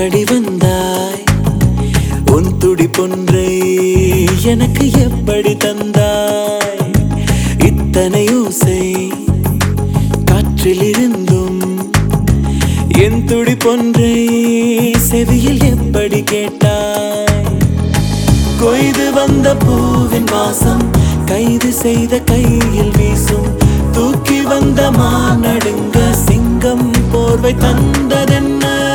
எப்படி வந்தாய் உன் துடிப்பொன்றை எனக்கு எப்படி தந்தாய் இத்தனை ஓசை காற்றில் இருந்தும் என் துடிப்பொன்றை செவியில் எப்படி கேட்டாய் கொய்து வந்த பூவின் வாசம் கைது செய்த கையில் வீசும் தூக்கி வந்த மானடுங்க சிங்கம் போர்வை தந்ததென்ன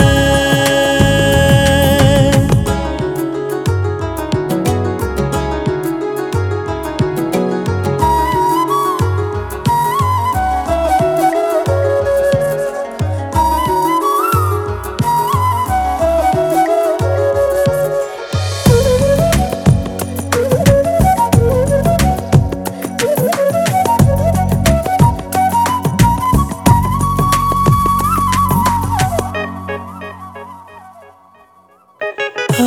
ஆ,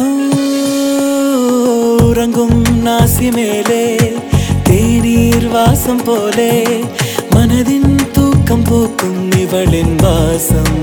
உறங்கும் நாசி மேலே தேநீர் வாசம் போலே மனதின் தூக்கம் போக்கும் இவளின் வாசம்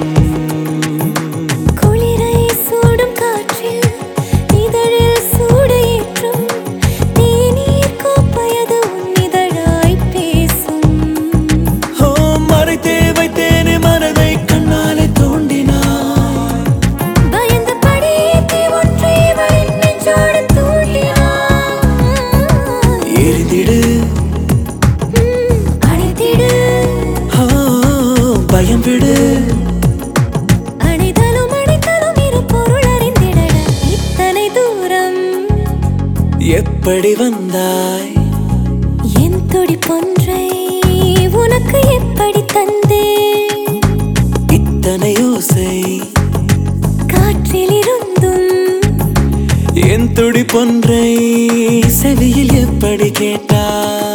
குளிரை சூடும் காற்றில் இதழில் சூடு ஏற்றும் தேநீர் கோப்பையது உன் இதழாய் பேசும் ஓ மறைத்தே வைத்தேனே மனதை கண்ணாலே தோண்டினாய் பயந்த படியேத்தி ஒன்றை இவளின் நெஞ்சோடு தூண்டினாய். எரிந்திடு ம், அணைத்திடு ஓ பயம் விடு அணைதலும் அணைத்தலும் இரு பொருள் அறிந்திடட இத்தனை தூரம் எப்படி வந்தாய் என் துடிப்பொன்றை உனக்கு எப்படி தந்தேன் இத்தனை ஓசை காற்றில் இருந்தும் என் துடிப்பொன்றை செவியில் எப்படி கேட்டாய்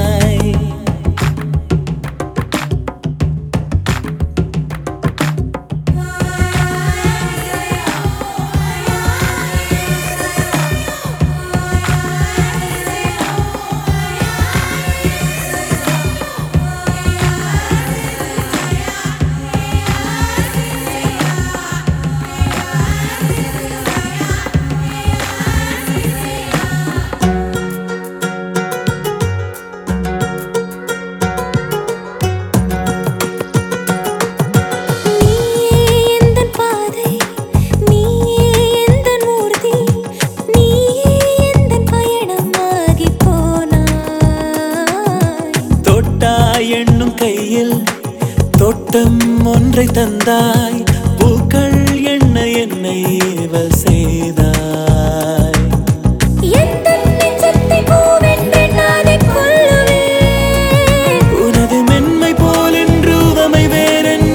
நீயே எந்தன் பாதை நீயே எந்தன் மூர்த்தி நீயே எந்தன் பயணமாகி போனாய் தொட்டாய் என்னும் கையில் தோட்டம் ஒன்றை தந்தாய் பூக்கள் என்ன என்னை ஏவல் செய்தாய் எந்தன் நெஞ்சத்தை பூவென்று நானே கொல்லுவேன் உனது மென்மை போல் என்று உவமை வேறென்ன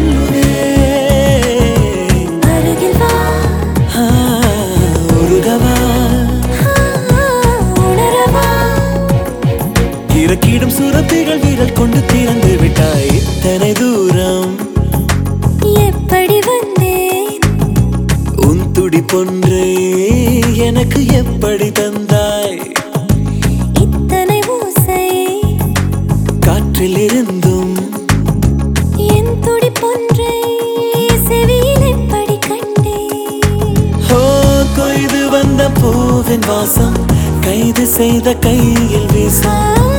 சொல்லுவேன் அருகில் வா ஆ, உருகவா ஆ, உணரவா இறக்கிடும் சுரப்பிகள் விரல் கொண்டு திறந்து விட்டாய் இத்தனை தூரம் எப்படி வந்தேன் உன் துடிப்பொன்றை எனக்கு எப்படி தந்தாய் இத்தனை ஓசை காற்றில் இருந்தும் என் துடிப்பொன்றை செவியில் எப்படி கண்டேன் ஓ கொய்து வந்த பூவின் வாசம் கைது செய்த கையில் வீசும் ஆ